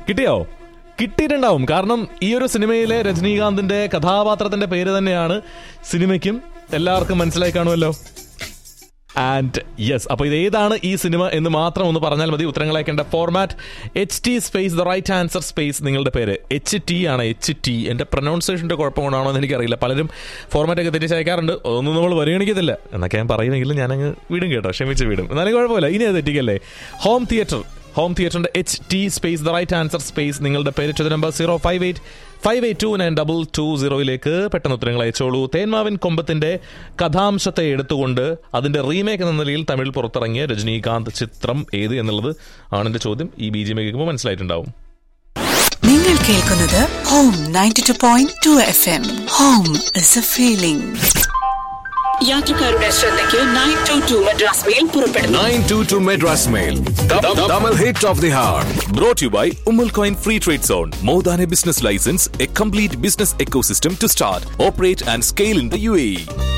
കിട്ടിയോ കിട്ടിയിട്ടുണ്ടാവും കാരണം ഈ ഒരു സിനിമയിലെ രജനീകാന്തിന്റെ കഥാപാത്രത്തിന്റെ പേര് തന്നെയാണ് സിനിമയ്ക്കും എല്ലാവർക്കും മനസ്സിലായി കാണുമല്ലോ ആൻഡ് യെസ് അപ്പോൾ ഇത് ഏതാണ് ഈ സിനിമ എന്ന് മാത്രം ഒന്ന് പറഞ്ഞാൽ മതി ഉത്തരങ്ങൾ അയക്കേണ്ട format H T space the right answer space നിങ്ങളുടെ പേര് എച്ച് ടി ആണ് എച്ച് ടി എൻ്റെ പ്രൊനൗൺസിയേഷൻ്റെ കുഴപ്പം കൊണ്ടാണോ എന്ന് എനിക്കറിയില്ല പലരും ഫോർമാറ്റ് ഒക്കെ തെറ്റിച്ച് അയക്കാറുണ്ട് ഒന്നും നമ്മൾ പരിഗണിക്കത്തില്ല എന്നൊക്കെ ഞാൻ പറയുമെങ്കിലും ഞാനങ്ങ് വിടും കേട്ടോ ക്ഷമിച്ച് വിടും എന്നാലും കുഴപ്പമില്ല ഇനി അത് തെറ്റിക്കല്ലേ ഹോം തിയേറ്റർ ഹോം തിയേറ്ററിന്റെ H T space the right answer space നിങ്ങളുടെ പേര് to number zero five eight five eight two nine double two സീറോയിലേക്ക് പെട്ടെന്ന് ഉത്തരങ്ങൾ അയച്ചോളൂ തേന്മാവിൻ കൊമ്പത്തിന്റെ കഥാംശത്തെ എടുത്തുകൊണ്ട് അതിന്റെ റീമേക്ക് എന്ന നിലയിൽ തമിഴ് പുറത്തിറങ്ങിയ രജനീകാന്ത് ചിത്രം ഏത് എന്നുള്ളത് ആണ് എന്റെ ചോദ്യം ഈ ബി ജി കേൾക്കുമ്പോൾ മനസ്സിലായിട്ടുണ്ടാവും നിങ്ങൾ കേൾക്കുന്നത് home ninety two point two F M home is a feeling യാത്രക്കാരുടെ ശ്രദ്ധയ്ക്ക് nine two two Madras mail പുറപ്പെടുന്നു 922 Madras Mail. Double hit of the heart. Brought to you by Umal Coin Free Trade Zone. More than a business license, a complete business ecosystem to start, operate, and scale in the UAE.